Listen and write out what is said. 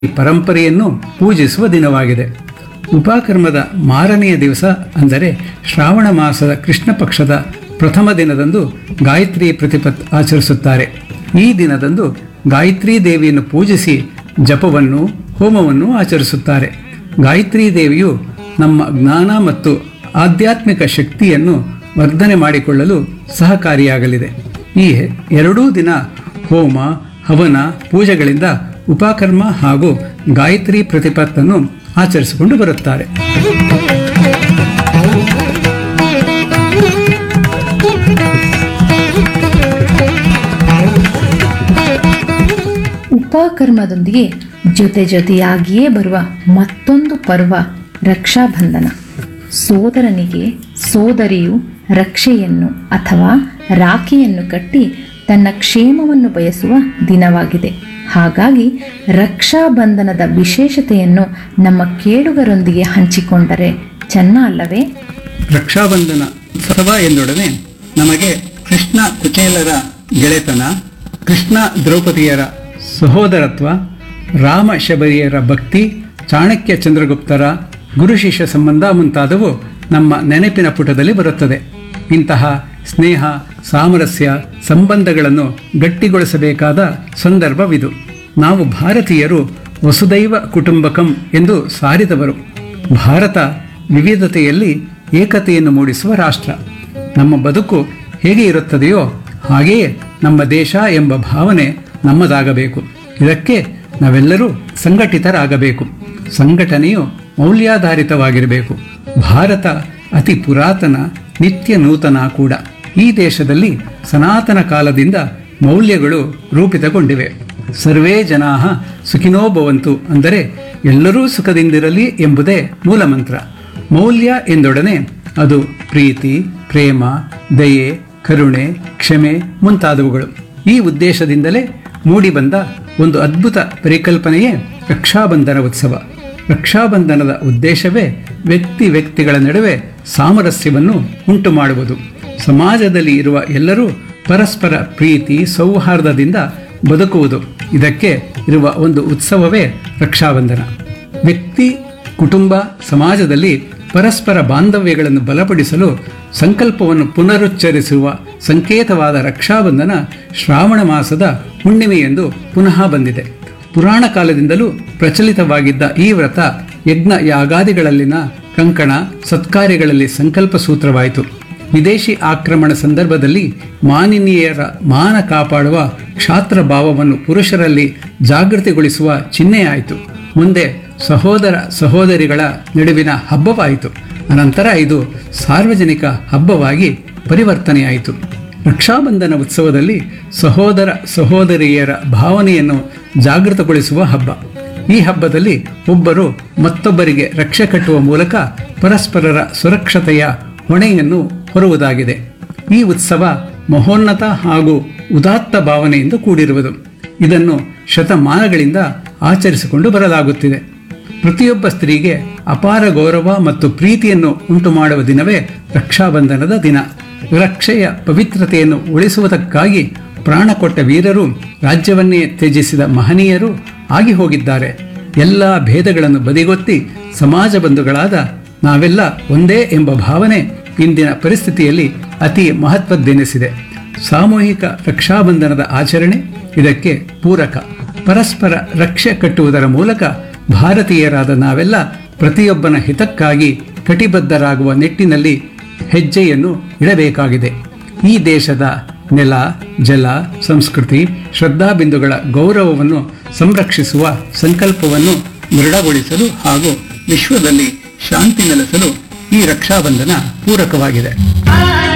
ಪರಂಪರೆಯನ್ನು ಪೂಜಿಸುವ ದಿನವಾಗಿದೆ ಉಪಕರ್ಮದ ಮಾರನೆಯ ದಿವಸ ಅಂದರೆ ಶ್ರಾವಣ ಮಾಸದ ಕೃಷ್ಣ ಪಕ್ಷದ ಪ್ರಥಮ ದಿನದಂದು ಗಾಯತ್ರಿ ಪ್ರತಿಪತ್ ಆಚರಿಸುತ್ತಾರೆ ಈ ದಿನದಂದು ಗಾಯತ್ರಿ ದೇವಿಯನ್ನು ಪೂಜಿಸಿ ಜಪವನ್ನು ಹೋಮವನ್ನು ಆಚರಿಸುತ್ತಾರೆ ಗಾಯತ್ರಿ ದೇವಿಯು ನಮ್ಮ ಜ್ಞಾನ ಮತ್ತು ಆಧ್ಯಾತ್ಮಿಕ ಶಕ್ತಿಯನ್ನು ವರ್ಧನೆ ಮಾಡಿಕೊಳ್ಳಲು ಸಹಕಾರಿಯಾಗಲಿದೆ ಈ ಎರಡೂ ದಿನ ಹೋಮ ಹವನ ಪೂಜೆಗಳಿಂದ ಉಪಕರ್ಮ ಹಾಗೂ ಗಾಯತ್ರಿ ಪ್ರತಿಪತ್ತನ್ನು ಆಚರಿಸಿಕೊಂಡು ಬರುತ್ತಾರೆ ಉಪಕರ್ಮದೊಂದಿಗೆ ಜೊತೆ ಜೊತೆಯಾಗಿಯೇ ಬರುವ ಮತ್ತೊಂದು ಪರ್ವ ರಕ್ಷಾಬಂಧನ ಸೋದರನಿಗೆ ಸೋದರಿಯು ರಕ್ಷೆಯನ್ನು ಅಥವಾ ರಾಖಿಯನ್ನು ಕಟ್ಟಿ ತನ್ನ ಕ್ಷೇಮವನ್ನು ಬಯಸುವ ದಿನವಾಗಿದೆ ಹಾಗಾಗಿ ರಕ್ಷಾಬಂಧನದ ವಿಶೇಷತೆಯನ್ನು ನಮ್ಮ ಕೇಳುಗರೊಂದಿಗೆ ಹಂಚಿಕೊಂಡರೆ ಚೆನ್ನ ಅಲ್ಲವೇ ರಕ್ಷಾಬಂಧನ ಉತ್ಸವ ಎಂದೊಡನೆ ನಮಗೆ ಕೃಷ್ಣ ಕುಚೇಲರ ಗೆಳೆತನ ಕೃಷ್ಣ ದ್ರೌಪದಿಯರ ಸಹೋದರತ್ವ ರಾಮ ಶಬರಿಯರ ಭಕ್ತಿ ಚಾಣಕ್ಯ ಚಂದ್ರಗುಪ್ತರ ಗುರು ಶಿಷ್ಯ ಸಂಬಂಧ ಮುಂತಾದವು ನಮ್ಮ ನೆನಪಿನ ಪುಟದಲ್ಲಿ ಬರುತ್ತದೆ ಇಂತಹ ಸ್ನೇಹ ಸಾಮರಸ್ಯ ಸಂಬಂಧಗಳನ್ನು ಗಟ್ಟಿಗೊಳಿಸಬೇಕಾದ ಸಂದರ್ಭವಿದು ನಾವು ಭಾರತೀಯರು ವಸುದೈವ ಕುಟುಂಬಕಂ ಎಂದು ಸಾರಿದವರು ಭಾರತ ವಿವಿಧತೆಯಲ್ಲಿ ಏಕತೆಯನ್ನು ಮೂಡಿಸುವ ರಾಷ್ಟ್ರ ನಮ್ಮ ಬದುಕು ಹೇಗೆ ಇರುತ್ತದೆಯೋ ಹಾಗೆಯೇ ನಮ್ಮ ದೇಶ ಎಂಬ ಭಾವನೆ ನಮ್ಮದಾಗಬೇಕು ಇದಕ್ಕೆ ನಾವೆಲ್ಲರೂ ಸಂಘಟಿತರಾಗಬೇಕು ಸಂಘಟನೆಯು ಮೌಲ್ಯಾಧಾರಿತವಾಗಿರಬೇಕು ಭಾರತ ಅತಿ ಪುರಾತನ ನಿತ್ಯ ನೂತನ ಕೂಡ ಈ ದೇಶದಲ್ಲಿ ಸನಾತನ ಕಾಲದಿಂದ ಮೌಲ್ಯಗಳು ರೂಪಿತಗೊಂಡಿವೆ ಸರ್ವೇ ಜನಾ ಸುಖಿನೋ ಭವಂತು ಅಂದರೆ ಎಲ್ಲರೂ ಸುಖದಿಂದಿರಲಿ ಎಂಬುದೇ ಮೂಲಮಂತ್ರ ಮೌಲ್ಯ ಎಂದೊಡನೆ ಅದು ಪ್ರೀತಿ ಪ್ರೇಮ ದಯೆ ಕರುಣೆ ಕ್ಷಮೆ ಮುಂತಾದವುಗಳು ಈ ಉದ್ದೇಶದಿಂದಲೇ ಮೂಡಿಬಂದ ಒಂದು ಅದ್ಭುತ ಪರಿಕಲ್ಪನೆಯೇ ರಕ್ಷಾಬಂಧನ ಉತ್ಸವ ರಕ್ಷಾಬಂಧನದ ಉದ್ದೇಶವೇ ವ್ಯಕ್ತಿ ವ್ಯಕ್ತಿಗಳ ನಡುವೆ ಸಾಮರಸ್ಯವನ್ನು ಉಂಟು ಮಾಡುವುದು ಸಮಾಜದಲ್ಲಿ ಇರುವ ಎಲ್ಲರೂ ಪರಸ್ಪರ ಪ್ರೀತಿ ಸೌಹಾರ್ದದಿಂದ ಬದುಕುವುದು ಇದಕ್ಕೆ ಇರುವ ಒಂದು ಉತ್ಸವವೇ ರಕ್ಷಾಬಂಧನ ವ್ಯಕ್ತಿ ಕುಟುಂಬ ಸಮಾಜದಲ್ಲಿ ಪರಸ್ಪರ ಬಾಂಧವ್ಯಗಳನ್ನು ಬಲಪಡಿಸಲು ಸಂಕಲ್ಪವನ್ನು ಪುನರುಚ್ಚರಿಸುವ ಸಂಕೇತವಾದ ರಕ್ಷಾಬಂಧನ ಶ್ರಾವಣ ಮಾಸದ ಹುಣ್ಣಿಮೆ ಎಂದು ಪುನಃ ಬಂದಿದೆ ಪುರಾಣ ಕಾಲದಿಂದಲೂ ಪ್ರಚಲಿತವಾಗಿದ್ದ ಈ ವ್ರತ ಯಜ್ಞ ಯಾಗಾದಿಗಳಲ್ಲಿನ ಕಂಕಣ ಸತ್ಕಾರ್ಯಗಳಲ್ಲಿ ಸಂಕಲ್ಪ ಸೂತ್ರವಾಯಿತು ವಿದೇಶಿ ಆಕ್ರಮಣ ಸಂದರ್ಭದಲ್ಲಿ ಮಾನಿನೀಯರ ಮಾನ ಕಾಪಾಡುವ ಕ್ಷಾತ್ರ ಭಾವವನ್ನು ಪುರುಷರಲ್ಲಿ ಜಾಗೃತಿಗೊಳಿಸುವ ಚಿಹ್ನೆಯಾಯಿತು ಮುಂದೆ ಸಹೋದರ ಸಹೋದರಿಗಳ ನಡುವಿನ ಹಬ್ಬವಾಯಿತು ಅನಂತರ ಇದು ಸಾರ್ವಜನಿಕ ಹಬ್ಬವಾಗಿ ಪರಿವರ್ತನೆಯಾಯಿತು ರಕ್ಷಾಬಂಧನ ಉತ್ಸವದಲ್ಲಿ ಸಹೋದರ ಸಹೋದರಿಯರ ಭಾವನೆಯನ್ನು ಜಾಗೃತಗೊಳಿಸುವ ಹಬ್ಬ ಈ ಹಬ್ಬದಲ್ಲಿ ಒಬ್ಬರು ಮತ್ತೊಬ್ಬರಿಗೆ ರಕ್ಷೆ ಕಟ್ಟುವ ಮೂಲಕ ಪರಸ್ಪರರ ಸುರಕ್ಷತೆಯ ಹೊಣೆಯನ್ನು ಹೊರುವುದಾಗಿದೆ ಈ ಉತ್ಸವ ಮಹೋನ್ನತ ಹಾಗೂ ಉದಾತ್ತ ಭಾವನೆಯಿಂದ ಕೂಡಿರುವುದು ಇದನ್ನು ಶತಮಾನಗಳಿಂದ ಆಚರಿಸಿಕೊಂಡು ಬರಲಾಗುತ್ತಿದೆ ಪ್ರತಿಯೊಬ್ಬ ಸ್ತ್ರೀಗೆ ಅಪಾರ ಗೌರವ ಮತ್ತು ಪ್ರೀತಿಯನ್ನು ಉಂಟು ಮಾಡುವ ದಿನವೇ ರಕ್ಷಾಬಂಧನದ ದಿನ ರಕ್ಷೆಯ ಪವಿತ್ರತೆಯನ್ನು ಉಳಿಸುವುದಕ್ಕಾಗಿ ಪ್ರಾಣ ಕೊಟ್ಟ ವೀರರು ರಾಜ್ಯವನ್ನೇ ತ್ಯಜಿಸಿದ ಮಹನೀಯರು ಆಗಿ ಹೋಗಿದ್ದಾರೆ ಎಲ್ಲ ಭೇದಗಳನ್ನು ಬದಿಗೊತ್ತಿ ಸಮಾಜ ಬಂಧುಗಳಾದ ನಾವೆಲ್ಲ ಒಂದೇ ಎಂಬ ಭಾವನೆ ಇಂದಿನ ಪರಿಸ್ಥಿತಿಯಲ್ಲಿ ಅತಿ ಮಹತ್ವದ್ದೆನಿಸಿದೆ ಸಾಮೂಹಿಕ ರಕ್ಷಾಬಂಧನದ ಆಚರಣೆ ಇದಕ್ಕೆ ಪೂರಕ ಪರಸ್ಪರ ರಕ್ಷೆ ಕಟ್ಟುವುದರ ಮೂಲಕ ಭಾರತೀಯರಾದ ನಾವೆಲ್ಲ ಪ್ರತಿಯೊಬ್ಬನ ಹಿತಕ್ಕಾಗಿ ಕಟಿಬದ್ಧರಾಗುವ ನಿಟ್ಟಿನಲ್ಲಿ ಹೆಜ್ಜೆಯನ್ನು ಇಡಬೇಕಾಗಿದೆ ಈ ದೇಶದ ನೆಲ ಜಲ ಸಂಸ್ಕೃತಿ ಶ್ರದ್ಧಾಬಿಂದುಗಳ ಗೌರವವನ್ನು ಸಂರಕ್ಷಿಸುವ ಸಂಕಲ್ಪವನ್ನು ದೃಢಗೊಳಿಸಲು ಹಾಗೂ ವಿಶ್ವದಲ್ಲಿ ಶಾಂತಿ ನೆಲೆಸಲು ಈ ರಕ್ಷಾಬಂಧನ ಪೂರಕವಾಗಿದೆ